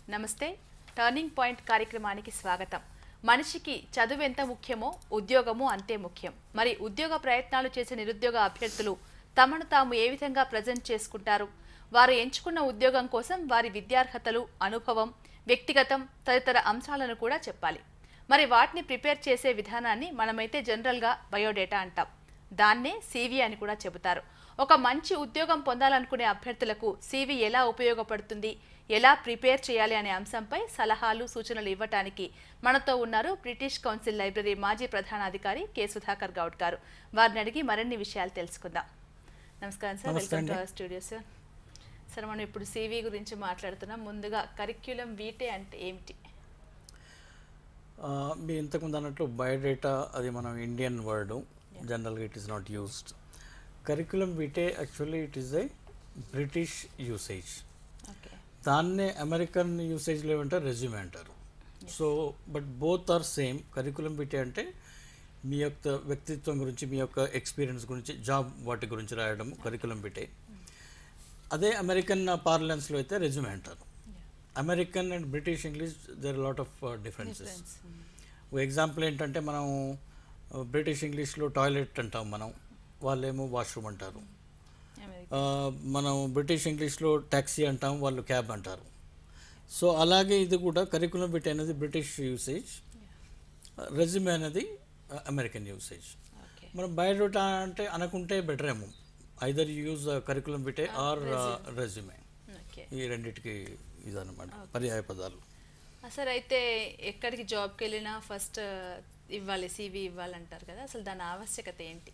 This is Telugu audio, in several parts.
నమస్తే టర్నింగ్ పాయింట్ కార్యక్రమానికి స్వాగతం మనిషికి చదువు ఎంత ముఖ్యమో ఉద్యోగము అంతే ముఖ్యం మరి ఉద్యోగ ప్రయత్నాలు చేసే నిరుద్యోగ అభ్యర్థులు తమను తాము ఏ విధంగా ప్రజెంట్ చేసుకుంటారు వారు ఎంచుకున్న ఉద్యోగం కోసం వారి విద్యార్హతలు అనుభవం వ్యక్తిగతం తదితర అంశాలను కూడా చెప్పాలి మరి వాటిని ప్రిపేర్ చేసే విధానాన్ని మనమైతే జనరల్గా బయోడేటా అంటాం దాన్నే సీవీ అని కూడా చెబుతారు ఒక మంచి ఉద్యోగం పొందాలనుకునే అభ్యర్థులకు సీవీ ఎలా ఉపయోగపడుతుంది ఎలా ప్రిపేర్ చేయాలి అనే అంశంపై సలహాలు సూచనలు ఇవ్వటానికి మనతో ఉన్నారు బ్రిటిష్ కౌన్సిల్ లైబ్రరీ మాజీ ప్రధానాధికారి కె సుధాకర్ గౌడ్ గారు వారిని అడిగి మరిన్ని విషయాలు తెలుసుకుందాం నమస్కారం సార్ నమస్తే వెల్కమ్ టు అండి. అవర్ స్టూడియో సార్ సార్ మనం ఇప్పుడు సీవీ గురించి మాట్లాడుతున్నాం ముందుగా కరిక్యులం వీటే అంటే ఏమిటి ఆ, మీ ఇంతకుముందు అన్నట్లు బయోడేటా అది మనం ఇండియన్ వర్డ్ జనరల్గా it is not used curriculum vitae actually it is a British usage okay దాన్నే అమెరికన్ యూసేజ్లో ఏమంటారు రెజ్యూమే అంటారు so but both are same curriculum vitae అంటే మీ యొక్క వ్యక్తిత్వం గురించి మీ యొక్క ఎక్స్పీరియన్స్ గురించి జాబ్ వాటి గురించి రాయడం కరికులం విటే అదే అమెరికన్ పార్లెన్స్లో అయితే రెజ్యూమే అంటారు American and British English there lot of differences ఓ ఎగ్జాంపుల్ ఏంటంటే మనం ఆ, బ్రిటిష్ ఇంగ్లీష్లో టాయిలెట్ అంటాం మనం వాళ్ళేమో వాష్రూమ్ అంటారు ఆ, మనం బ్రిటిష్ ఇంగ్లీష్లో ట్యాక్సీ అంటాం వాళ్ళు క్యాబ్ అంటారు సో అలాగే ఇది కూడా కరికులం బిట్ అనేది బ్రిటిష్ యూసేజ్ రెజ్యూమే అనేది అమెరికన్ యూసేజ్ ఓకే మనం బయోడేటా అంటే అనుకుంటే బెటర్ ఏమో either use curriculum vitae or resume okay ఈ రెండిటికి ఇదన్నమాట పర్యాయ పదాలు సార్ అయితే ఎక్కడికి జాబ్కి వెళ్ళినా ఫస్ట్ ఇవ్వాలి సీవీ ఇవ్వాలంటారు కదా అసలు దాని ఆవశ్యకత ఏంటి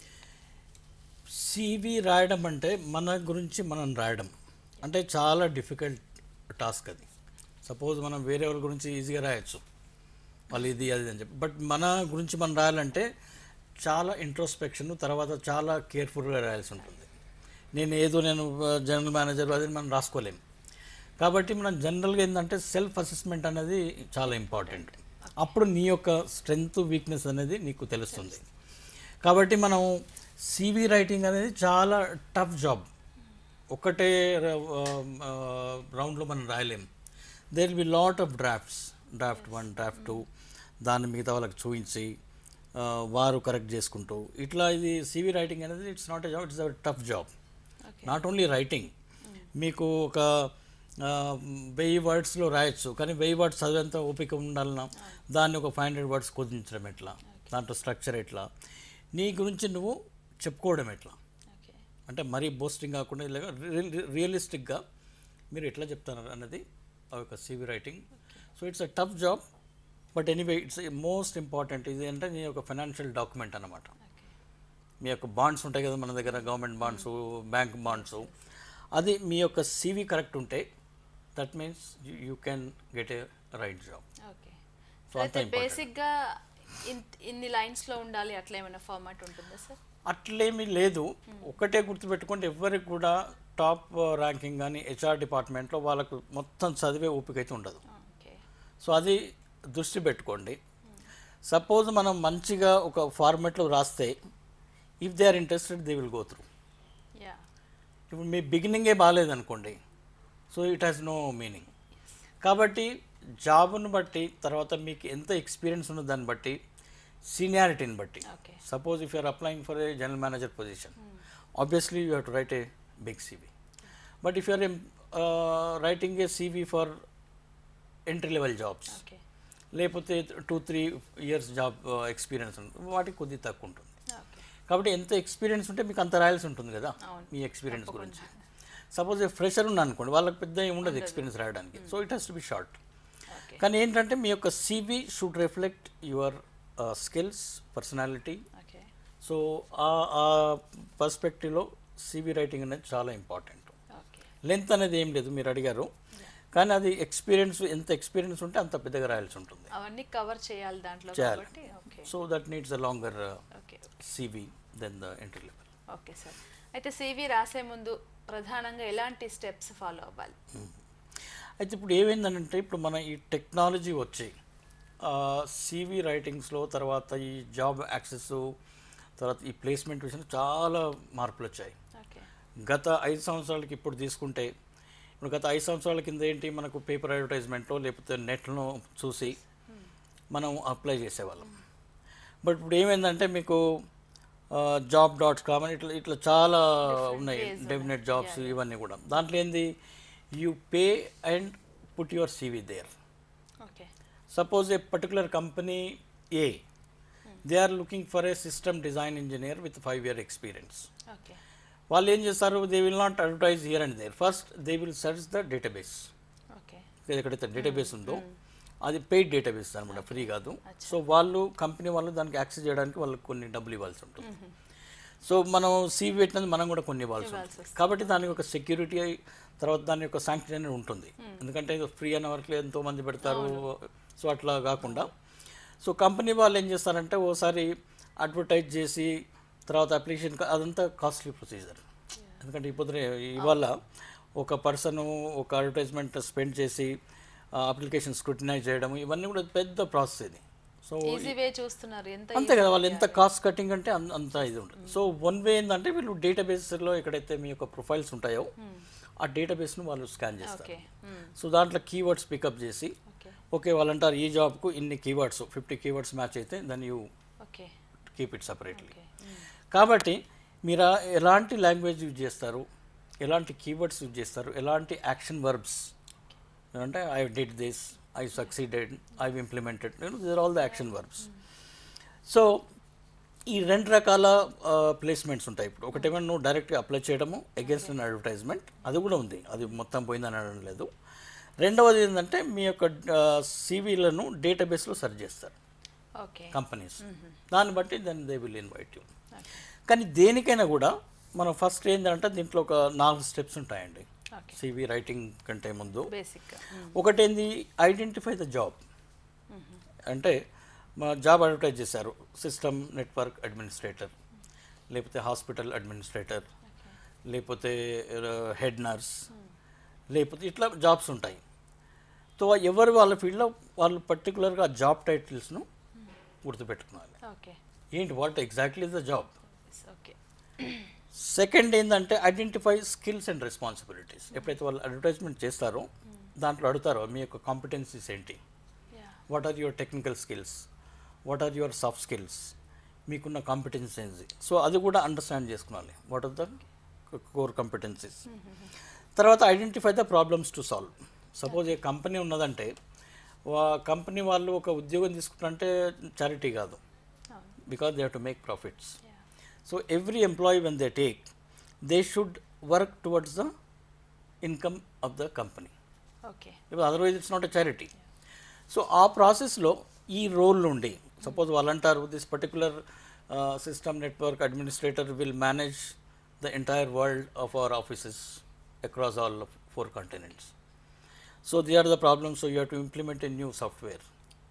సివి రాయడం అంటే మన గురించి మనం రాయడం అంటే చాలా డిఫికల్ట్ టాస్క్ అది సపోజ్ మనం వేరే వాళ్ళ గురించి ఈజీగా రాయొచ్చు వాళ్ళు ఇది అది అని చెప్పి బట్ మన గురించి మనం రాయాలంటే చాలా ఇంట్రోస్పెక్షన్ తర్వాత చాలా కేర్ఫుల్గా రాయాల్సి ఉంటుంది నేను ఏదో నేను జనరల్ మేనేజర్ అది మనం రాసుకోలేము కాబట్టి మనం జనరల్గా ఏంటంటే సెల్ఫ్ అసెస్మెంట్ అనేది చాలా ఇంపార్టెంట్ అప్పుడు నీ యొక్క స్ట్రెంగ్త్ వీక్నెస్ అనేది నీకు తెలుస్తుంది కాబట్టి మనం సివి రైటింగ్ అనేది చాలా టఫ్ జాబ్ ఒకటే రౌండ్లో మనం రాయలేం there be lot of drafts draft one draft two దాన్ని మిగతా వాళ్ళకి చూపించి ఆ, వారు కరెక్ట్ చేసుకుంటూ ఇట్లా ఇది సివి రైటింగ్ అనేది it's not a job it's a tough job okay not only writing మీకు ఒక ఆ, వెయ్యి వర్డ్స్లో రాయొచ్చు కానీ వెయ్యి వర్డ్స్ చదివేంత ఓపిక ఉండాలన్నా దాన్ని ఒక ఫైవ్ హండ్రెడ్ వర్డ్స్ కుదించడం ఎట్లా దాంట్లో స్ట్రక్చర్ ఎట్లా నీ గురించి నువ్వు చెప్పుకోవడం ఎట్లా ఓకే అంటే మరీ బోస్టింగ్ కాకుండా ఇలాగ రియలిస్టిక్గా మీరు ఎట్లా చెప్తారు అన్నది ఆ యొక్క CV writing so it's a tough job but anyway it's most important ఇది అంటే నీ యొక్క ఫైనాన్షియల్ డాక్యుమెంట్ అన్నమాట ఓకే మీ యొక్క బాండ్స్ ఉంటాయి కదా మన దగ్గర గవర్నమెంట్ బాండ్స్ బ్యాంక్ బాండ్స్ అది మీ యొక్క సివి కరెక్ట్ ఉంటే that means you can get a right job okay So, అయితే అంత important. బేసిక్గా ఇన్ని లైన్స్లో ఉండాలి అట్లా ఏమైనా ఫార్మాట్ ఉంటుందా సార్ అట్లేమీ లేదు ఒకటే గుర్తుపెట్టుకోండి ఎవరికి కూడా టాప్ ర్యాంకింగ్ కానీ హెచ్ఆర్ డిపార్ట్మెంట్లో వాళ్ళకు మొత్తం చదివే ఓపిక అయితే ఉండదు ఓకే సో అది దృష్టి పెట్టుకోండి సపోజ్ మనం మంచిగా ఒక ఫార్మెట్లో రాస్తే if they are interested they will go through yeah ఇప్పుడు మీ బిగినింగే బాగాలేదనుకోండి so it has no meaning కాబట్టి జాబ్ను బట్టి తర్వాత మీకు ఎంత ఎక్స్పీరియన్స్ ఉన్నదో దాన్ని బట్టి సీనియారిటీని బట్టి okay suppose if you're applying for a general manager position obviously you have to write a big CV but if you're writing a CV for entry level jobs okay లేకపోతే two three years job experience ఉంటుంది వాటికి కొద్దిగా తక్కువ ఉంటుంది ఓకే కాబట్టి ఎంత ఎక్స్పీరియన్స్ ఉంటే మీకు అంత రాయాల్సి ఉంటుంది కదా అవును. మీ ఎక్స్పీరియన్స్ గురించి సపోజ్ ఫ్రెషర్ ఉన్నా అనుకోండి వాళ్ళకి పెద్ద ఏమి ఉండదు ఎక్స్పీరియన్స్ రాయడానికి so it has to be short okay కానీ ఏంటంటే మీ యొక్క CV should reflect your skills personality okay so ఆ ఆ పర్స్పెక్టివ్లో సివి రైటింగ్ అనేది చాలా ఇంపార్టెంట్ ఓకే లెంత్ అనేది ఏం లేదు మీరు అడిగారు కానీ అది ఎక్స్పీరియన్స్ ఎంత ఎక్స్పీరియన్స్ ఉంటే అంత పెద్దగా రాయాల్సి ఉంటుంది అవన్నీ కవర్ చేయాలి దాంట్లో చేయాలి. కాబట్టి okay so that needs a longer okay CV then the entry level okay sir అయితే సివి రాసే ముందు ప్రధానంగా ఎలాంటి స్టెప్స్ ఫాలో అవ్వాలి అయితే ఇప్పుడు ఏమైందంటే ఇప్పుడు మన ఈ టెక్నాలజీ వచ్చి సివి రైటింగ్స్లో తర్వాత ఈ జాబ్ యాక్సెస్ తర్వాత ఈ ప్లేస్మెంట్ విషయంలో చాలా మార్పులు వచ్చాయి ఓకే గత ఐదు సంవత్సరాలకి ఇప్పుడు తీసుకుంటే ఇప్పుడు గత ఐదు సంవత్సరాల కింద ఏంటి మనకు పేపర్ అడ్వర్టైజ్మెంట్లో లేకపోతే నెట్లో చూసి మనం అప్లై చేసేవాళ్ళం బట్ ఇప్పుడు ఏమైందంటే మీకు జాబ్ డాట్ కామ్ అని ఇట్లా ఇట్లా చాలా ఉన్నాయి డెఫినెట్ జాబ్స్ ఇవన్నీ కూడా దాంట్లో ఏంది you pay and put your CV there okay suppose a particular company a they are looking for a system design engineer with five year experience okay వాళ్ళు ఏం చేస్తారు they will not advertise here and there first they will search the database okay ఎక్కడైతే డేటాబేస్ ఉందో అది పెయిడ్ డేటాబేస్ అనమాట ఫ్రీ కాదు సో వాళ్ళు కంపెనీ వాళ్ళు దానికి యాక్సెస్ చేయడానికి వాళ్ళకి కొన్ని డబ్బులు ఇవ్వాల్సి ఉంటుంది సో మనం సీవీ పెట్టినది మనం కూడా కొన్ని ఇవ్వాల్సి ఉంటుంది కాబట్టి దానికి ఒక సెక్యూరిటీ తర్వాత దాని యొక్క శాంక్షన్ అనేది ఉంటుంది ఎందుకంటే ఫ్రీ అనే వరకు ఎంతో మంది పెడతారు సో అట్లా కాకుండా సో కంపెనీ వాళ్ళు ఏం చేస్తారంటే ఓసారి అడ్వర్టైజ్ చేసి తర్వాత అప్లికేషన్ అదంతా కాస్ట్లీ ప్రొసీజర్ ఎందుకంటే ఇప్పుడు ఇవాళ ఒక పర్సన్ ఒక అడ్వర్టైజ్మెంట్ స్పెండ్ చేసి అప్లికేషన్ స్క్రూటినైజ్ చేయడం ఇవన్నీ కూడా పెద్ద ప్రాసెస్ ఇది సో ఈజీ వే చూస్తున్నారు ఎంత అంతే కదా వాళ్ళు ఎంత కాస్ట్ కటింగ్ అంటే అన్- అంత ఇది ఉంటుంది సో వన్ వే ఏంటంటే వీళ్ళు డేటాబేస్లో ఎక్కడైతే మీ యొక్క ప్రొఫైల్స్ ఉంటాయో ఆ డేటాబేస్ను వాళ్ళు స్కాన్ చేస్తారు ఓకే సో దాంట్లో కీవర్డ్స్ పికప్ చేసి ఓకే ఓకే వాళ్ళు అంటారు ఈ జాబ్కు ఇన్ని కీవర్డ్స్ ఫిఫ్టీ కీవర్డ్స్ మ్యాచ్ అయితే దాన్ని you okay keep it separately okay కాబట్టి మీరు ఆ ఎలాంటి లాంగ్వేజ్ యూజ్ చేస్తారు ఎలాంటి కీవర్డ్స్ యూజ్ చేస్తారు ఎలాంటి యాక్షన్ వర్బ్స్ అంటే I did this I succeeded I implemented their all the action verbs so ఈ రెండు రకాల ప్లేస్మెంట్స్ ఉంటాయి ఇప్పుడు ఒకటేమో నువ్వు డైరెక్ట్గా అప్లై చేయడము అగేన్స్ట్ అన్ అడ్వర్టైజ్మెంట్ అది కూడా ఉంది అది మొత్తం పోయిందని అనడం లేదు రెండవది ఏంటంటే మీ యొక్క సీవీలను డేటాబేస్లో సెర్చ్ చేస్తారు ఓకే కంపెనీస్ దాన్ని బట్టి then they will invite you కానీ దేనికైనా కూడా మనం ఫస్ట్ ఏంటంటే దీంట్లో ఒక నాలుగు స్టెప్స్ ఉంటాయండి ఓకే సివి రైటింగ్ కంటే ముందు బేసిక్ ఒకటేంది ఐడెంటిఫై ద జాబ్ అంటే మా జాబ్ అడ్వర్టైజ్ చేశారు సిస్టమ్ నెట్వర్క్ అడ్మినిస్ట్రేటర్ లేకపోతే హాస్పిటల్ అడ్మినిస్ట్రేటర్ లేకపోతే హెడ్ నర్స్ లేకపోతే ఇట్లా జాబ్స్ ఉంటాయి సో ఎవరు వాళ్ళ ఫీల్డ్లో వాళ్ళు పర్టికులర్గా జాబ్ టైటిల్స్ను గుర్తుపెట్టుకోవాలి ఓకే ఏంటి what exactly the job okay second ఏంటంటే ఐడెంటిఫై స్కిల్స్ అండ్ రెస్పాన్సిబిలిటీస్ ఎప్పుడైతే వాళ్ళు అడ్వర్టైజ్మెంట్ చేస్తారో దాంట్లో అడుగుతారో మీ యొక్క కాంపిటెన్సీస్ ఏంటి yeah what are your technical skills what are your soft skills మీకున్న కాంపిటెన్సీ ఏంటి సో అది కూడా అండర్స్టాండ్ చేసుకోవాలి what are the core competencies తర్వాత identify the problems to solve suppose a company ఉన్నదంటే ఆ కంపెనీ వాళ్ళు ఒక ఉద్యోగం తీసుకుంటారంటే చారిటీ కాదు అవును because they have to make profits yeah So every employee when they take, they should work towards the income of the company. Okay Because otherwise it's not a charity. So ఆ ప్రాసెస్లో ఈ రోల్ నుండి సపోజ్ వాళ్ళు అంటారు this particular system network administrator will manage the entire world of our offices across all four continents so there are the problems so you have to implement a new software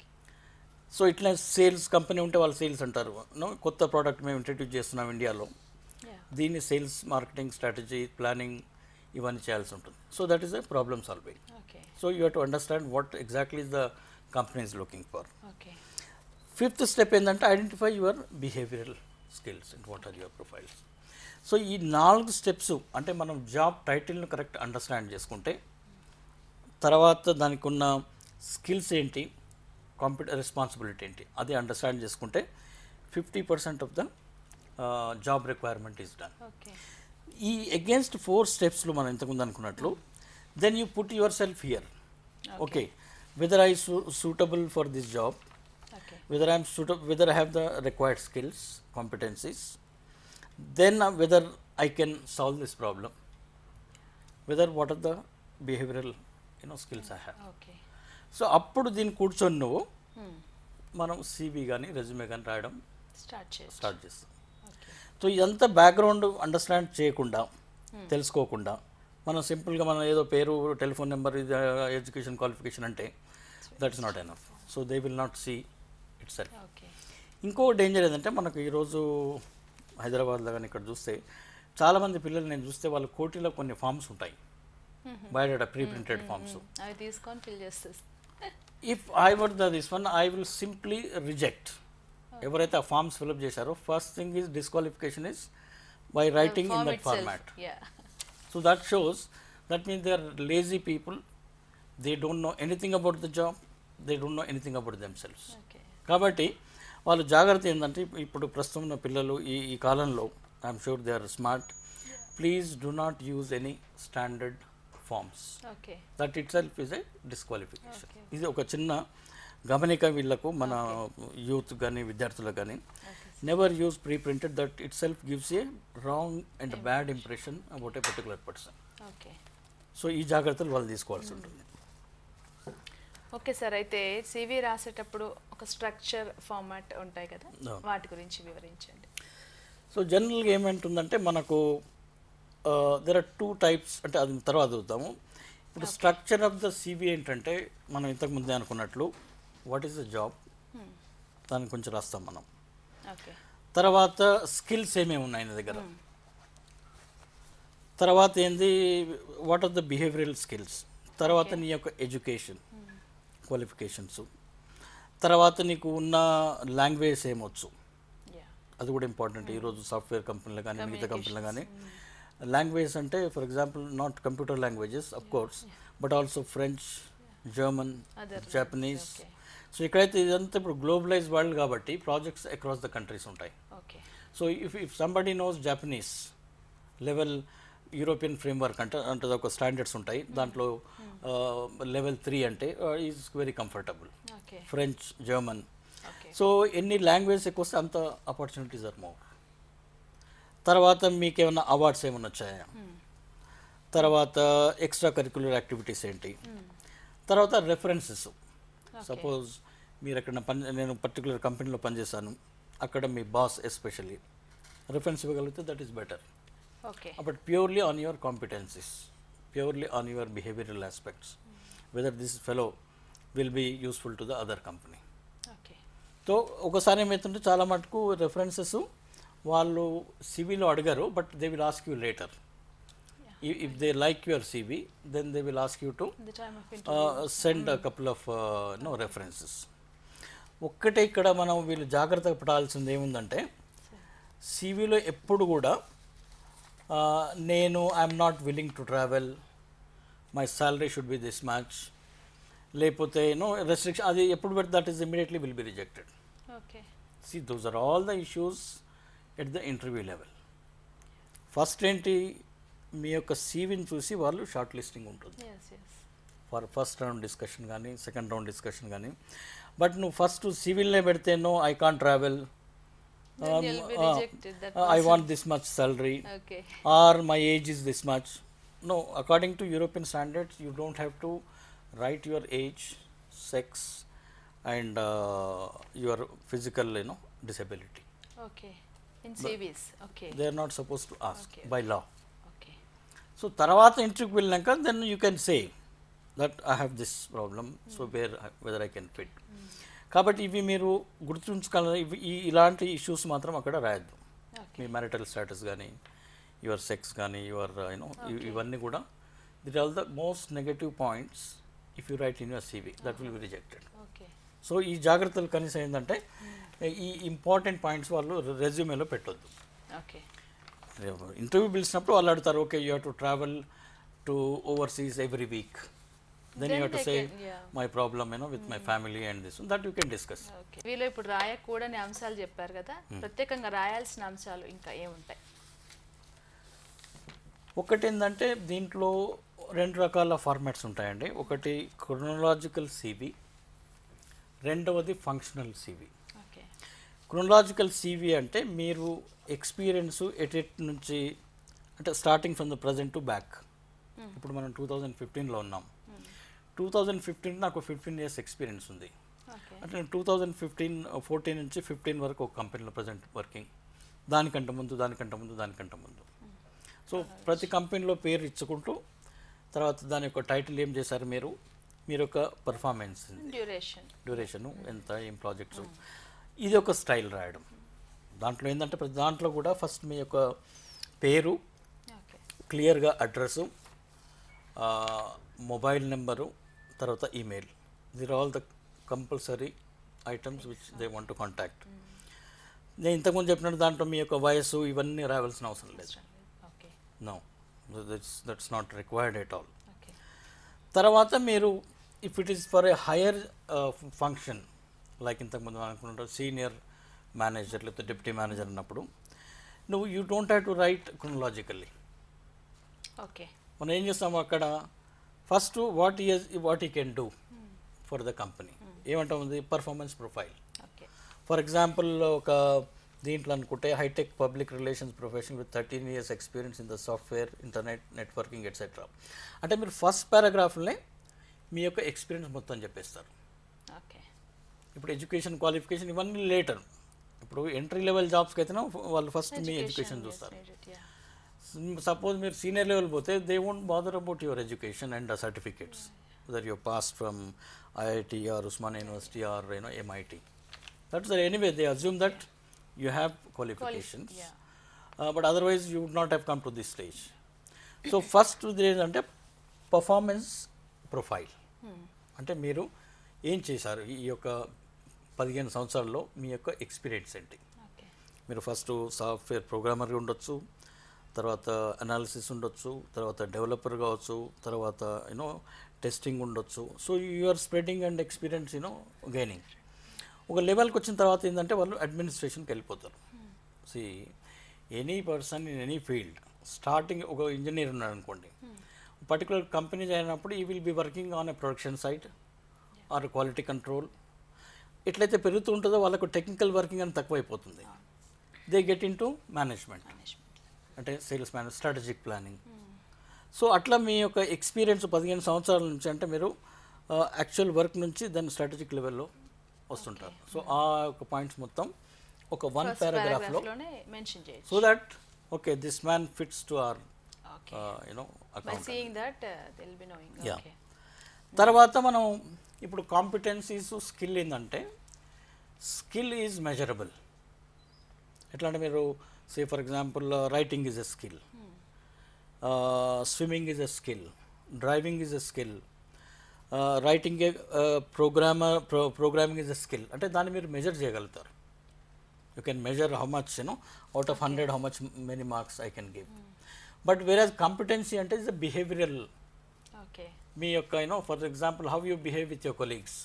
so ఇట్లా సేల్స్ కంపెనీ ఉంటే వాళ్ళు సేల్స్ అంటారు నో కొత్త ప్రోడక్ట్ మేము ఇంట్రడ్యూస్ చేస్తున్నాం ఇండియాలో యా దీన్ని సేల్స్ మార్కెటింగ్ స్ట్రాటజీ ప్లానింగ్ ఇవన్నీ చేయాల్సి ఉంటుంది so that is a problem solving okay so you have to understand what exactly the company is looking for okay fifth step ఏంటంటే identify your behavioural skills and what are your profiles so ఈ నాలుగు స్టెప్స్ అంటే మనం జాబ్ టైటిల్ను కరెక్ట్ అండర్స్టాండ్ చేసుకుంటే తర్వాత దానికి ఉన్న స్కిల్స్ ఏంటి కాంపిట రెస్పాన్సిబిలిటీ ఏంటి అది అండర్స్టాండ్ చేసుకుంటే fifty percent of the job requirement is done okay ఈ అగేన్స్ట్ ఫోర్ స్టెప్స్లో మనం ఇంతకుముందు అనుకున్నట్లు then you put your self here okay whether I suitable for this job okay whether I'm suitable, whether I have the required skills, competencies, then uh, whether I can solve this problem, whether what are the behavioral you know skills I have. Okay so అప్పుడు దీన్ని కూర్చొని నువ్వు మనం సివి కానీ రెజ్యూమే కానీ రాయడం స్టార్ట్ చేసి స్టార్ట్ చేస్తాం ఓకే సో ఇదంతా బ్యాక్గ్రౌండ్ అండర్స్టాండ్ చేయకుండా తెలుసుకోకుండా మనం సింపుల్గా మనం ఏదో పేరు టెలిఫోన్ నెంబర్ ఇది ఎడ్యుకేషన్ క్వాలిఫికేషన్ అంటే that's not enough so they will not see it self okay ఇంకో డేంజర్ ఏంటంటే మనకు ఈరోజు హైదరాబాద్లో కానీ ఇక్కడ చూస్తే చాలామంది పిల్లలు నేను చూస్తే వాళ్ళ కోటిలో కొన్ని ఫామ్స్ ఉంటాయి బయోడేటా ప్రీ ప్రింటెడ్ ఫామ్స్ అవి తీసుకొని ఫిల్ చేస్తుంది if I were the this one I will simply reject ఎవరైతే ఆ ఫామ్స్ ఫిల్అప్ చేశారో first thing is disqualification is by writing in that format yeah so that shows that means they are lazy people they don't know anything about the job they don't know anything about themselves okay కాబట్టి వాళ్ళు జాగ్రత్త ఏంటంటే ఇప్పుడు ప్రస్తుతం ఉన్న పిల్లలు ఈ ఈ కాలంలో I'm sure they are smart please do not use any standard forms okay that it self is a disqualification Okay. ఇది ఒక చిన్న గమనిక వీళ్ళకు మన యూత్ కానీ విద్యార్థులకు కానీ never use pre printed that it self gives a wrong and bad impression about a particular person okay so ఈ జాగ్రత్తలు వాళ్ళు తీసుకోవాల్సి ఉంటుంది ఓకే సార్ అయితే సివి రాసేటప్పుడు ఒక స్ట్రక్చర్ ఫార్మాట్ ఉంటాయి కదా No. వాటి గురించి వివరించండి సో జనరల్గా ఏమంటుందంటే మనకు దెర్ ఆర్ టూ టైప్స్ అంటే అది తర్వాత చూద్దాము ఇప్పుడు స్ట్రక్చర్ ఆఫ్ ద సివి ఏంటంటే మనం ఇంతకు ముందే అనుకున్నట్లు వాట్ ఈస్ ద జాబ్ దాన్ని కొంచెం రాస్తాం మనం ఓకే తర్వాత స్కిల్స్ ఏమేమి ఉన్నాయి ఆయన దగ్గర తర్వాత ఏంది what are the behavioural skills తర్వాత నీ యొక్క ఎడ్యుకేషన్ క్వాలిఫికేషన్స్ తర్వాత నీకు ఉన్న లాంగ్వేజ్ ఏమొచ్చు యా అది కూడా ఇంపార్టెంట్ ఈరోజు సాఫ్ట్వేర్ కంపెనీలు కానీ మిగతా కంపెనీలు కానీ లాంగ్వేజ్ అంటే for example not computer languages of course but also French German Other Japanese okay. So ఇక్కడైతే ఇదంతా ఇప్పుడు గ్లోబలైజ్ వరల్డ్ కాబట్టి ప్రాజెక్ట్స్ అక్రాస్ ద కంట్రీస్ ఉంటాయి okay so if if somebody knows Japanese level European framework అంటే అంటే ఒక స్టాండర్డ్స్ ఉంటాయి దాంట్లో లెవెల్ త్రీ అంటే is very comfortable okay French German okay so ఎన్ని లాంగ్వేజ్ ఎక్కువ వస్తే అంత ఆపర్చునిటీస్ ఆర్ మోర్ తర్వాత మీకు ఏమైనా అవార్డ్స్ ఏమైనా వచ్చాయా తర్వాత ఎక్స్ట్రా కరిక్యులర్ యాక్టివిటీస్ ఏంటి తర్వాత రెఫరెన్సెస్ సపోజ్ మీరు ఎక్కడ పని నేను పర్టికులర్ కంపెనీలో పనిచేశాను అక్కడ మీ బాస్ ఎస్పెషల్లీ రెఫరెన్స్ ఇవ్వగలిగితే that is better okay but purely on your competencies purely on your behavioural aspects whether this fellow will be useful to the other company okay so ఒకసారి ఏమవుతుంటే చాలా మటుకు రెఫరెన్సెస్ వాళ్ళు సివిలో అడగరు but they will ask you later if they like your CV then they will ask you to the time of send a couple of no references ఒక్కటే ఇక్కడ మనం వీళ్ళు జాగ్రత్తగా పడాల్సింది ఏముందంటే సివిలో ఎప్పుడు కూడా uh, నేను I'm not willing to travel my salary should be this match లేకపోతే నో రెస్ట్రిక్షన్ అది ఎప్పుడు పెడితే that is immediately will be rejected okay see those are all the issues at the interview level first ఏంటి మీ యొక్క సీవీని చూసి వాళ్ళు షార్ట్ లిస్టింగ్ ఉంటుంది yes yes for first round discussion కానీ సెకండ్ రౌండ్ డిస్కషన్ కానీ బట్ నువ్వు ఫస్ట్ సివిల్నే పెడితేనో I can't travel Then you'll be rejected, that I want this much salary okay or my age is this much no according to European standards you don't have to write your age sex and your physical you know disability okay in CVs okay they are not suppose to ask Okay. By law okay so తర్వాత ఇంటర్వ్యూకి వెళ్ళినాక then you can say that I have this problem so where whether I can fit కాబట్టి ఇవి మీరు గుర్తుంచుకోవాలి ఇవి ఈ ఇలాంటి ఇష్యూస్ మాత్రం అక్కడ రాయద్దు ఓకే మీ మ్యారిటల్ స్టేటస్ కానీ యువర్ సెక్స్ కానీ యువర్ యూనో ఇవన్నీ కూడా that all the most negative points if you write in your CV that will be rejected okay so ఈ జాగ్రత్తలు కనీసం ఏంటంటే ఈ ఇంపార్టెంట్ పాయింట్స్ వాళ్ళు రెజ్యూమేలో పెట్టొద్దు ఓకే ఇంటర్వ్యూ పిలిచినప్పుడు వాళ్ళు అడుగుతారు okay you have to travel to overseas every week then you Then have to they say can- yeah. My problem you know with my family and this that you can discuss okay వీళ్ళు ఇప్పుడు రాయకూడని అంశాలు చెప్పారు కదా ప్రత్యేకంగా రాయాల్సిన అంశాలు ఇంకా ఏముంటాయి ఒకటి ఏంటంటే దీంట్లో రెండు రకాల ఫార్మాట్స్ ఉంటాయండి ఒకటి క్రొనలాజికల్ సివి రెండవది functional CV okay chronological CV అంటే మీరు ఎక్స్పీరియన్స్ ఎటెట్ నుంచి అంటే starting from the present to back ఇప్పుడు మనం టూ థౌజండ్ ఫిఫ్టీన్లో ఉన్నాం టూ థౌజండ్ ఫిఫ్టీన్ నాకు ఫిఫ్టీన్ ఇయర్స్ ఎక్స్పీరియన్స్ ఉంది ఓకే అంటే నేను టూ థౌజండ్ ఫిఫ్టీన్ ఫోర్టీన్ నుంచి ఫిఫ్టీన్ వరకు ఒక కంపెనీలో ప్రజెంట్ వర్కింగ్ దానికంటే ముందు దానికంటే ముందు దానికంటే ముందు సో ప్రతి కంపెనీలో పేరు ఇచ్చుకుంటూ తర్వాత దాని యొక్క టైటిల్ ఏం చేశారు మీరు మీరు యొక్క పర్ఫార్మెన్స్ డ్యూరేషన్ డ్యూరేషను ఎంత ఏం ప్రాజెక్ట్స్ ఇది ఒక స్టైల్ రాయడం దాంట్లో ఏంటంటే ప్రతి దాంట్లో కూడా ఫస్ట్ మీ యొక్క పేరు ఓకే క్లియర్గా అడ్రస్సు మొబైల్ నెంబరు తర్వాత email there all the compulsory items which they want to contact నేను ఇంతకుముందు చెప్పినట్టు దాంట్లో మీ యొక్క వయస్సు ఇవన్నీ రావాల్సిన అవసరం లేదు okay no that's that's not required at all okay తర్వాత మీరు if it is for a higher function like ఇంతకుముందు మనం అనుకుంటాం సీనియర్ మేనేజర్ లేకపోతే డిప్యూటీ మేనేజర్ అన్నప్పుడు నువ్వు you don't have to write chronologically okay మనం ఏం చేస్తాము అక్కడ first what is what he can do for the company ఏమంటాం ఉంది performance profile okay for example ఒక దీంట్లో అనుకుంటే high tech public relations profession with thirteen years experience in the software internet networking etcetera అంటే మీరు ఫస్ట్ పారాగ్రాఫ్లోనే మీ యొక్క ఎక్స్పీరియన్స్ మొత్తం చెప్పేస్తారు ఓకే ఇప్పుడు ఎడ్యుకేషన్ క్వాలిఫికేషన్ ఇవన్నీ లేటర్ ఇప్పుడు ఎంట్రీ లెవెల్ జాబ్స్కి అయితేనే వాళ్ళు ఫస్ట్ మీ ఎడ్యుకేషన్ చూస్తారు సపోజ్ మీరు సీనియర్ లెవెల్ పోతే they won't bother about your education and certificates there your pass from IIT or Osman university or you know MIT that's there anyway they assume that you have qualifications but otherwise you would not have come to this stage so first ఏంటంటే పర్ఫార్మెన్స్ ప్రొఫైల్ అంటే మీరు ఏం చేశారు ఈ యొక్క పదిహేను సంవత్సరాల్లో మీ యొక్క ఎక్స్పీరియన్స్ ఏంటి ఓకే మీరు ఫస్ట్ సాఫ్ట్వేర్ ప్రోగ్రామర్ ఉండొచ్చు తర్వాత అనాలిసిస్ ఉండొచ్చు తర్వాత డెవలపర్ కావచ్చు తర్వాత యూనో టెస్టింగ్ ఉండొచ్చు so you are spreading and experience you know gaining ఒక లెవెల్కి వచ్చిన తర్వాత ఏంటంటే వాళ్ళు అడ్మినిస్ట్రేషన్కి వెళ్ళిపోతారు see any person in any field starting ఒక ఇంజనీర్ ఉన్నాడు అనుకోండి పర్టికులర్ కంపెనీ అయినప్పుడు he will be working on a production site or quality control ఎట్లయితే పెరుగుతూ ఉంటుందో వాళ్ళకు టెక్నికల్ వర్కింగ్ అని తక్కువైపోతుంది they get in to management management అంటే salesman strategic planning so అట్లా మీ యొక్క ఎక్స్పీరియన్స్ పదిహేను సంవత్సరాల నుంచి అంటే మీరు యాక్చువల్ వర్క్ నుంచి దాన్ని స్ట్రాటజిక్ లెవెల్లో వస్తుంటారు సో ఆ యొక్క పాయింట్స్ మొత్తం ఒక వన్ పారాగ్రాఫ్లో లోనే మెన్షన్ చేయొచ్చు so that okay this man fits to or okay you know by account seeing that they will be knowing Yeah. Okay తర్వాత మనం ఇప్పుడు కాంపిటెన్సీస్ స్కిల్ ఏంటంటే స్కిల్ ఈజ్ మెజరబుల్ ఎట్లా అంటే మీరు say for example writing is a skill swimming is a skill driving is a skill writing a programmer programming is a skill అంటే దాన్ని మీరు మెజర్ చేయగలుగుతారు you can measure how much you know out of hundred how much many marks I can give but వేరే కాంపిటెన్సీ అంటే ఇస్ అ బిహేవియరల్ ఓకే మీ యొక్క you know for example how you behave with your colleagues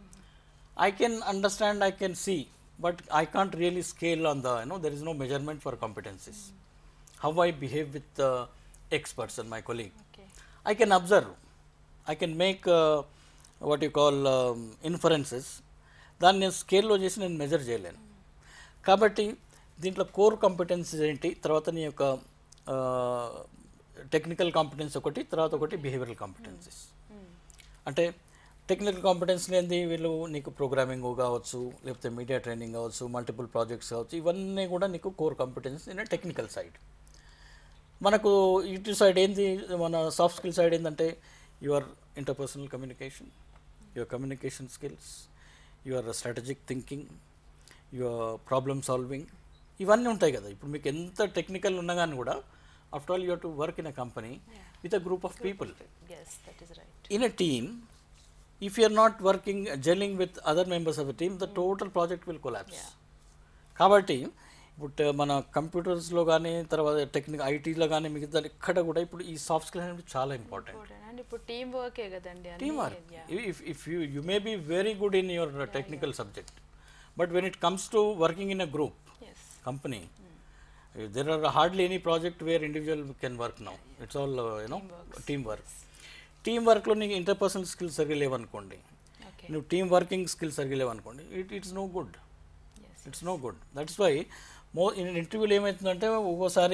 I can understand I can see but I can't really scale on the you know there is no measurement for competencies how I behave with X person my colleague okay I can observe, I can make uh, what you call um, inferences దాన్ని నేను స్కేల్లో చేసి నేను మెజర్ చేయలేను కాబట్టి దీంట్లో కోర్ కాంపిటెన్సీస్ ఏంటి తర్వాత నీ యొక్క టెక్నికల్ కాంపిటెన్స్ ఒకటి తర్వాత ఒకటి బిహేవియరల్ కాంపిటెన్సీస్ అంటే టెక్నికల్ కాంపిటెన్స్ ఏంది వీళ్ళు నీకు ప్రోగ్రామింగ్ కావచ్చు లేకపోతే మీడియా ట్రైనింగ్ కావచ్చు మల్టిపుల్ ప్రాజెక్ట్స్ కావచ్చు ఇవన్నీ కూడా నీకు core competence in technical side మనకు ఇటు సైడ్ ఏంది మన సాఫ్ట్ స్కిల్ సైడ్ ఏంటంటే your interpersonal communication your communication skills your strategic thinking your problem solving ఇవన్నీ ఉంటాయి కదా ఇప్పుడు మీకు ఎంత టెక్నికల్ ఉన్నా కానీ కూడా after all you to work in a company with a group of people yes that is right in a team, if you are not working, gelling with other members of the team, the total project will collapse. కాబట్టి ఇప్పుడు మన కంప్యూటర్స్లో కానీ తర్వాత టెక్నిక్ ఐటీలో కానీ మిగతా ఎక్కడ కూడా ఇప్పుడు ఈ సాఫ్ట్ స్కిల్ అనేది చాలా ఇంపార్టెంట్ ఇంపార్టెంట్ అండ్ ఇప్పుడు టీం వర్కే కదండి team work if if you you may be very good in your technical subject but when it comes to working in a group as company there are hardly any project where individual can work now it's all uh, you know teamwork team వర్క్లో నీకు ఇంటర్పర్సనల్ స్కిల్స్ సరిగా లేవనుకోండి ఓకే నువ్వు టీమ్ వర్కింగ్ స్కిల్స్ సరిగా లేవనుకోండి it it's no good yes it's no good that's why more in ఇంటర్వ్యూలో ఏమవుతుందంటే ఒక్కోసారి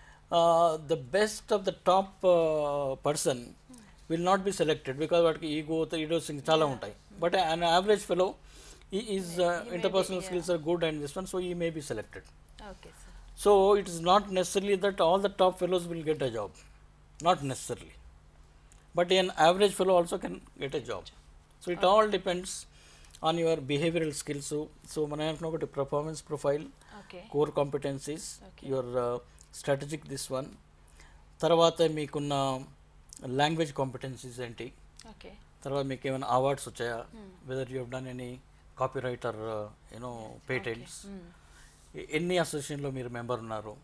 the best of the top person will not be selected because వాటికి ఈగో ఈడోస్ చాలా ఉంటాయి but an average fellow he is interpersonal skills are good and this one so he may be selected okay sir So it is not necessarily that all the top fellows will get a job. Not necessarily. But an average fellow also can get a job. So it all depends on your behavioral skills. So, so మనం అనుకున్న ఒకటి performance profile, okay core competencies, Okay. your uh, strategic this one. తర్వాత మీకున్న లాంగ్వేజ్ కాంపిటెన్సీస్ ఏంటి ఓకే తర్వాత మీకు ఏమైనా అవార్డ్స్ వచ్చాయా whether you have done any copy writer you know patents ఎన్ని అసోసియేషన్లో మీరు మెంబర్ ఉన్నారు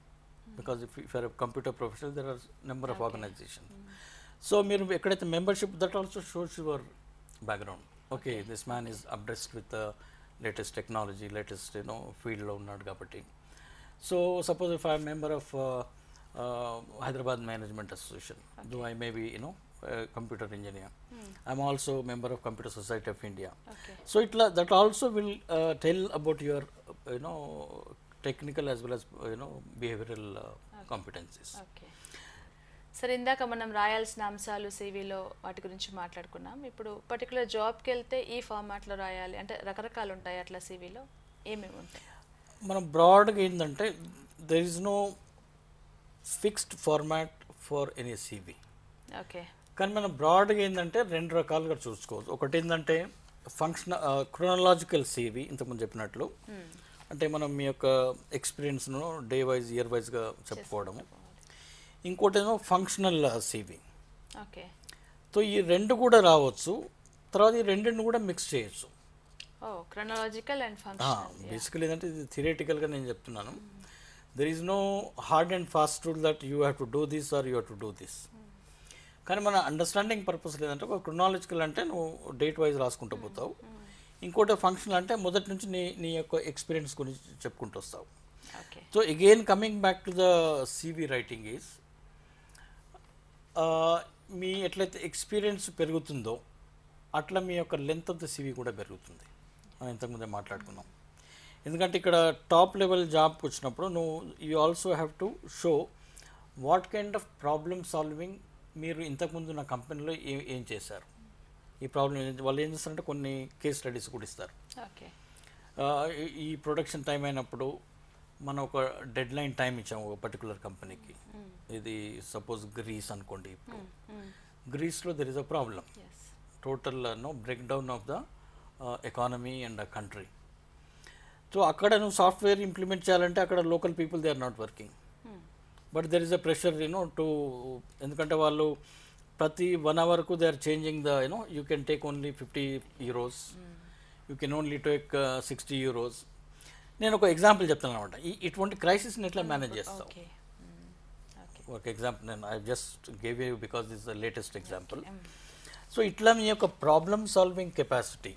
because if if are computer professional there are number of organisation so మీరు ఎక్కడైతే membership that also shows your background okay this man is abreast with latest technology latest you know ఫీల్డ్లో ఉన్నాడు కాబట్టి so suppose if I member of Hyderabad management association though I may be you know computer engineer I'm also member of computer society of India okay so ఇట్లా that also will tell about your you know technical as well as you know behavioural competencies okay సరే ఇందాక మనం రాయాల్సిన అంశాలు సివిలో వాటి గురించి మాట్లాడుకున్నాం ఇప్పుడు పర్టికులర్ జాబ్కి వెళ్తే ఈ ఫార్మాట్లో రాయాలి అంటే రకరకాలు ఉంటాయి అట్లా సివిలో ఏమేమి ఉంటాయి మనం బ్రాడ్గా ఏంటంటే there is no fixed format for any CV okay కానీ మనం బ్రాడ్గా ఏంటంటే రెండు రకాలుగా చూసుకోవచ్చు ఒకటి ఏంటంటే ఫంక్షన్ క్రోనలాజికల్ సివి ఇంతకుముందు చెప్పినట్లు అంటే మనం మీ యొక్క ఎక్స్పీరియన్స్ను డే వైజ్ ఇయర్ వైజ్గా చెప్పుకోవడము ఇంకోటి ఏమో ఫంక్షనల్ సివి ఓకే సో ఈ రెండు కూడా రావచ్చు తర్వాత ఈ రెండింటిని కూడా మిక్స్ చేయొచ్చు ఓ క్రొనాలజికల్ అండ్ ఫంక్షన్ బేసికలీ ఏంటంటే ఇది థియరేటికల్గా నేను చెప్తున్నాను there is no hard and fast rule that you have to do this or you have to do this కానీ మన అండర్స్టాండింగ్ పర్పస్ లేదంటే ఒక క్రొనాలజికల్ అంటే నువ్వు డేట్ వైజ్ రాసుకుంటూ పోతావు ఇంకోటి ఫంక్షన్ అంటే మొదటి నుంచి నీ నీ యొక్క ఎక్స్పీరియన్స్ గురించి చెప్పుకుంటూ వస్తావు okay so again coming back to the CV writing is మీ ఎట్లయితే ఎక్స్పీరియన్స్ పెరుగుతుందో అట్లా మీ యొక్క లెంత్ ఆఫ్ ద సివి కూడా పెరుగుతుంది మనం ఇంతకుముందే మాట్లాడుకున్నాం ఎందుకంటే ఇక్కడ టాప్ లెవెల్ జాబ్కి వచ్చినప్పుడు నువ్వు you also have to show what kind of problem solving మీరు ఇంతకుముందు నా కంపెనీలో ఏం ఏం చేశారు ఈ ప్రాబ్లం వాళ్ళు ఏం చేస్తారంటే కొన్ని కేస్ స్టడీస్ కూడా ఇస్తారు ఓకే ఆ, ఈ- ఈ ప్రొడక్షన్ టైం అయినప్పుడు మనం ఒక డెడ్ లైన్ టైం ఇచ్చాము ఒక పర్టికులర్ కంపెనీకి ఇది సపోజ్ గ్రీస్ అనుకోండి ఇప్పుడు గ్రీస్లో there is a problem as total no breakdown of the economy and the country so అక్కడ నువ్వు సాఫ్ట్వేర్ ఇంప్లిమెంట్ చేయాలంటే అక్కడ local people they are not working but there is a pressure you know to ఎందుకంటే వాళ్ళు ప్రతి వన్ అవర్కు they are changing the you know you can take only fifty euros you can only take sixty euros నేను ఒక ఎగ్జాంపుల్ చెప్తాను అనమాట ఇటువంటి క్రైసిస్ని ఎట్లా మేనేజ్ చేస్తావు ఓకే ఓకే ఒక ఎగ్జాంపుల్ నేను I just gave you because this the latest example so ఇట్లా మీ యొక్క ప్రాబ్లమ్ సాల్వింగ్ కెపాసిటీ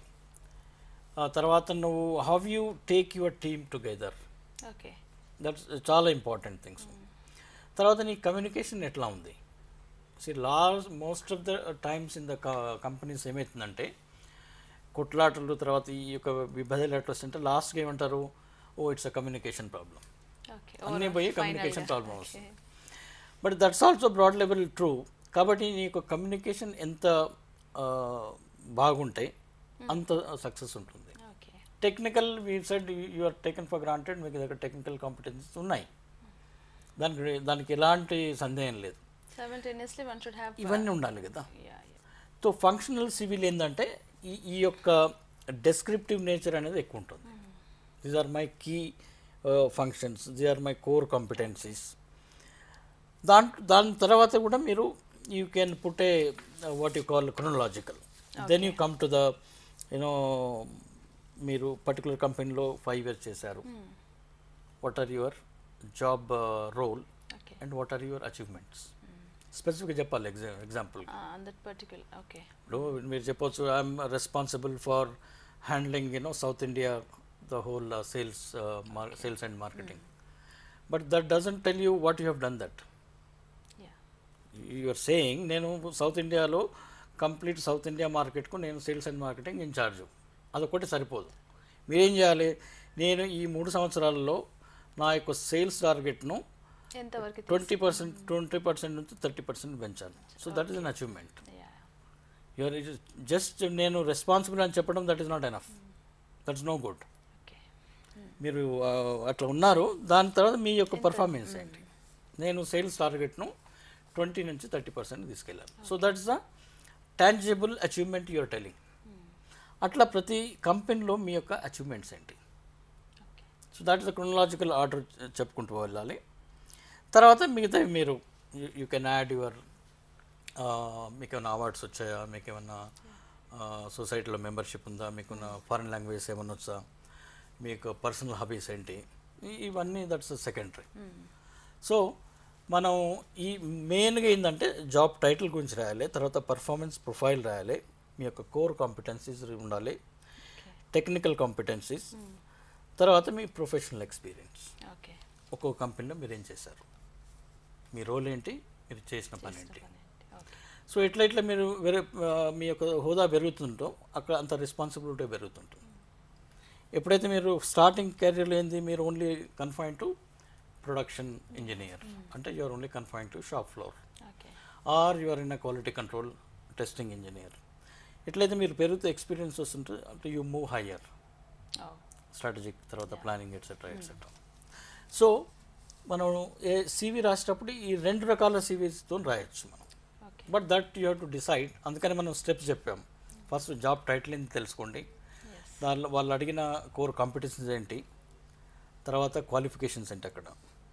తర్వాత నువ్వు how you take your team together okay that's చాలా ఇంపార్టెంట్ థింగ్స్ తర్వాత నీ కమ్యూనికేషన్ ఎట్లా ఉంది see last most of the times in the companies ఏమవుతుందంటే కొట్లాటలు తర్వాత ఈ యొక్క విభజనలు ఎట్లా వస్తుంటే లాస్ట్గా ఏమంటారు oh it's a communication problem okay అన్నీ పోయి కమ్యూనికేషన్ ప్రాబ్లం వస్తుంది but that's also broad level true కాబట్టి నీ యొక్క కమ్యూనికేషన్ ఎంత ఆ, బాగుంటే అంత సక్సెస్ ఉంటుంది okay technical we said you are taken for granted మీకు దగ్గర టెక్నికల్ కాంపిటెన్సీస్ ఉన్నాయి దానికి దానికి ఎలాంటి సందేహం లేదు సైమల్టేనియస్లీ వన్ షుడ్ హ్యావ్ ఇవన్నీ ఉండాలి కదా యా యా సో ఫంక్షనల్ సివిల్ ఏంటంటే ఈ ఈ యొక్క డెస్క్రిప్టివ్ నేచర్ అనేది ఎక్కువ ఉంటుంది these are my key functions these are my core competencies దాంట్ దాని తర్వాత కూడా మీరు you can put a what you call chronological then you come to the you know మీరు పర్టికులర్ కంపెనీలో ఫైవ్ ఇయర్స్ చేశారు what are your job role okay and what are your achievements స్పెసిఫిక్గా చెప్పాలి ఎగ్జా example on that particular okay ఇప్పుడు మీరు చెప్పొచ్చు I'm responsible for handling you know South India the whole sales sales and marketing but that doesn't tell you what you have done that yeah you're saying నేను సౌత్ ఇండియాలో కంప్లీట్ సౌత్ ఇండియా మార్కెట్కు నేను సేల్స్ అండ్ మార్కెటింగ్ ఇన్ఛార్జ్ అదొకటి సరిపోదు మీరేం చేయాలి నేను ఈ మూడు సంవత్సరాలలో నా యొక్క సేల్స్ టార్గెట్ను ఎంతవరకు ట్వంటీ పర్సెంట్ ట్వంటీ పర్సెంట్ నుంచి థర్టీ పర్సెంట్ పెంచాను so that is an achievement yeah you're just నేను రెస్పాన్సిబుల్ అని చెప్పడం that is not enough that's no good okay మీరు ఆ, అట్లా ఉన్నారు దాని తర్వాత మీ యొక్క పర్ఫార్మెన్స్ ఏంటి నేను సేల్స్ టార్గెట్ను ట్వంటీ నుంచి థర్టీ పర్సెంట్ తీసుకెళ్ళాను so that's the tangible achievement you're telling అట్లా ప్రతి కంపెనీలో మీ యొక్క అచీవ్మెంట్స్ ఏంటి okay so that is the chronological order చెప్పుకుంటూ వెళ్ళాలి తర్వాత మిగతా మీరు యూ కెన్ యాడ్ యువర్ మీకు ఏమైనా అవార్డ్స్ వచ్చాయా మీకు ఏమన్నా సొసైటీలో మెంబర్షిప్ ఉందా మీకు ఫారిన్ లాంగ్వేజ్ ఏమన్నా వచ్చా మీకు పర్సనల్ హాబీస్ ఏంటి ఇ- ఇవన్నీ దట్స్ సెకండరీ సో మనం ఈ మెయిన్గా ఏంటంటే జాబ్ టైటిల్ గురించి రాయాలి తర్వాత పర్ఫార్మెన్స్ ప్రొఫైల్ రాయాలి మీ యొక్క కోర్ కాంపిటెన్సీస్ ఉండాలి టెక్నికల్ కాంపిటెన్సీస్ తర్వాత మీ ప్రొఫెషనల్ ఎక్స్పీరియన్స్ ఓకే ఒక్కో కంపెనీలో మీరు ఏం చేశారు మీ రోల్ ఏంటి మీరు చేసిన పని ఏంటి ఓకే సో ఇట్లా ఇట్లా మీరు వేరే ఆ, మీ యొక్క హోదా పెరుగుతుంటో అక్కడ అంత రెస్పాన్సిబిలిటీ పెరుగుతుంటుంది ఎప్పుడైతే మీరు స్టార్టింగ్ కెరీర్లో ఏంది మీరు only confine to production engineer అంటే you're only confine to shop floor okay or you're in a quality control testing engineer ఎట్లయితే మీరు పెరుగుతూ ఎక్స్పీరియన్స్ వస్తుంటే అంటే యూ మూవ్ హయ్యర్ ఓ స్ట్రాటజిక్ తర్వాత ప్లానింగ్ ఎట్సెట్రా ఎట్సెట్రా సో మనం ఏ సీవీ రాసేటప్పుడు ఈ రెండు రకాల సీవీస్తో రాయొచ్చు మనం okay but that you have to decide అందుకని మనం స్టెప్స్ చెప్పాం ఫస్ట్ జాబ్ టైటిల్ ఏంటి తెలుసుకోండి ఎస్ దానిలో వాళ్ళు అడిగిన కోర్ కాంపిటీషన్స్ ఏంటి తర్వాత క్వాలిఫికేషన్స్ ఏంటి అక్కడ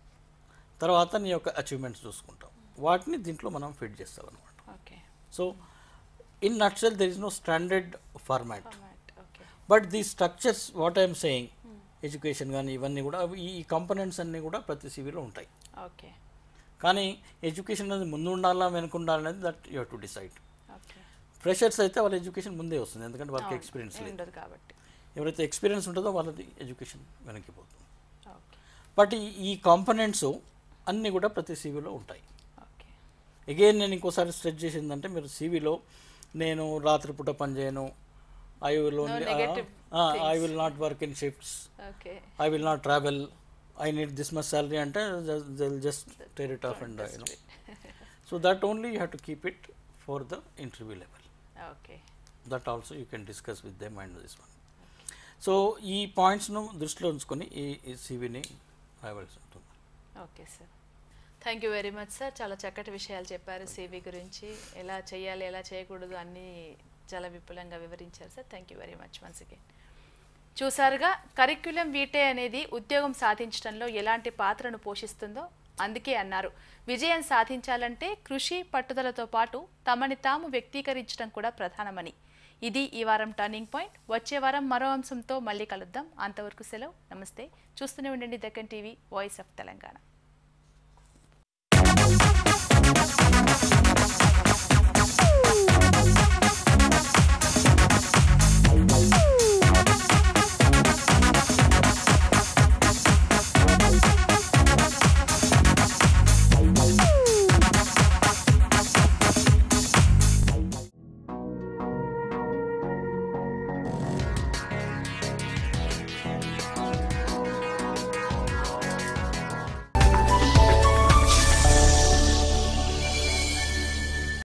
తర్వాత నీ యొక్క అచీవ్మెంట్స్ చూసుకుంటాం వాటిని దీంట్లో మనం ఫిట్ చేస్తాం అనమాట okay so in nutshell there is no standard format format okay but the structures what I'm saying education కానీ ఇవన్నీ కూడా అవి ఈ కంపోనెంట్స్ అన్నీ కూడా ప్రతి సివిలో ఉంటాయి ఓకే కానీ ఎడ్యుకేషన్ అనేది ముందు ఉండాలా వెనుక ఉండాలనేది that you to decide okay freshers అయితే వాళ్ళ ఎడ్యుకేషన్ ముందే వస్తుంది ఎందుకంటే వాళ్ళకి ఎక్స్పీరియన్స్ లేదు ఉండదు కాబట్టి ఎవరైతే ఎక్స్పీరియన్స్ ఉంటుందో వాళ్ళది ఎడ్యుకేషన్ వెనక్కిపోతుంది ఓకే బట్ ఈ- ఈ కాంపనెంట్స్ అన్నీ కూడా ప్రతి సీవీలో ఉంటాయి ఓకే అగైన్ నేను ఇంకోసారి స్ట్రెచ్ చేసిందంటే మీరు సీవీలో నేను రాత్రిపూట పని చేయను I will only negative I will not work in shifts okay I will not travel I need this much salary అంటే just tear it off and you know so that only you have to keep it for the interview level okay that also you can discuss with them and this one so ఈ పాయింట్స్ను దృష్టిలో ఉంచుకొని ఈ ఈ సివిని రాయవలసి ఉంటుంది okay sir thank you very much sir చాలా చక్కటి విషయాలు చెప్పారు సివి గురించి ఎలా చేయాలి ఎలా చేయకూడదు అన్నీ చాలా విపులంగా వివరించారు sir thank you very much once again చూసారుగా కరిక్యులం వీటే అనేది ఉద్యోగం సాధించడంలో ఎలాంటి పాత్రను పోషిస్తుందో అందుకే అన్నారు విజయం సాధించాలంటే కృషి పట్టుదలతో పాటు తమని తాము వ్యక్తీకరించడం కూడా ప్రధానమని ఇది ఈ వారం టర్నింగ్ పాయింట్ వచ్చే వారం మరో అంశంతో మళ్ళీ కలుద్దాం అంతవరకు సెలవు నమస్తే చూస్తూనే ఉండండి Deccan TV voice of Telangana